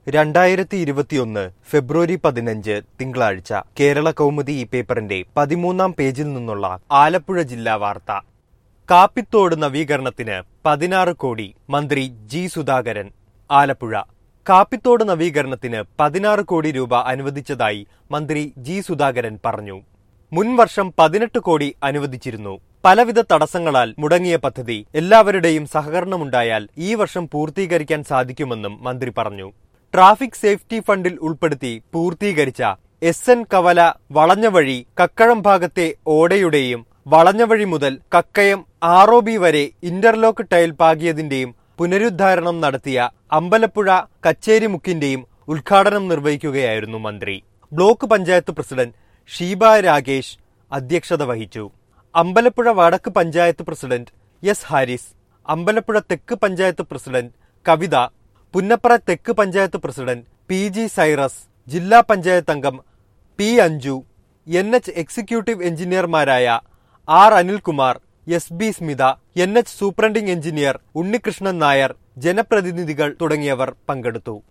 രണ്ടായിരത്തി ഇരുപത്തിയൊന്ന് ഫെബ്രുവരി പതിനഞ്ച് തിങ്കളാഴ്ച കേരള കൗമുദി ഈ പേപ്പറിന്റെ പതിമൂന്നാം പേജിൽ നിന്നുള്ള ആലപ്പുഴ ജില്ലാ വാർത്ത കാപ്പിത്തോട് നവീകരണത്തിന് പതിനാറ് കോടി മന്ത്രി ജി സുധാകരൻ ആലപ്പുഴ കാപ്പിത്തോട് നവീകരണത്തിന് പതിനാറ് കോടി രൂപ അനുവദിച്ചതായി മന്ത്രി ജി സുധാകരൻ പറഞ്ഞു മുൻ വർഷം പതിനെട്ട് കോടി അനുവദിച്ചിരുന്നു പലവിധ തടസ്സങ്ങളാൽ മുടങ്ങിയ പദ്ധതി എല്ലാവരുടെയും സഹകരണമുണ്ടായാൽ ഈ വർഷം പൂർത്തീകരിക്കാൻ സാധിക്കുമെന്നും മന്ത്രി പറഞ്ഞു ട്രാഫിക് സേഫ്റ്റി ഫണ്ടിൽ ഉൾപ്പെടുത്തി പൂർത്തീകരിച്ച എസ് എൻ കവല വളഞ്ഞവഴി കക്കഴം ഭാഗത്തെ ഓടയുടെയും വളഞ്ഞവഴി മുതൽ കക്കയം ആർ ഒ ബി വരെ ഇന്റർലോക്ക് ടൈൽ പാകിയതിന്റെയും പുനരുദ്ധാരണം നടത്തിയ അമ്പലപ്പുഴ കച്ചേരിമുക്കിന്റെയും ഉദ്ഘാടനം നിർവഹിക്കുകയായിരുന്നു മന്ത്രി ബ്ലോക്ക് പഞ്ചായത്ത് പ്രസിഡന്റ് ഷീബ രാഗേഷ് അധ്യക്ഷത വഹിച്ചു അമ്പലപ്പുഴ വടക്ക് പഞ്ചായത്ത് പ്രസിഡന്റ് എസ് ഹാരിസ് അമ്പലപ്പുഴ തെക്ക് പഞ്ചായത്ത് പ്രസിഡന്റ് കവിത പുന്നപ്പറ തെക്ക് panchayat president P G Cyrus ജില്ലാ പഞ്ചായത്ത് അംഗം P Anju N H executive എഞ്ചിനീയർമാരായ R Anilkumar S B Smitha N H superintending engineer Unnikrishnan Nair ജനപ്രതിനിധികൾ തുടങ്ങിയവർ പങ്കെടുത്തു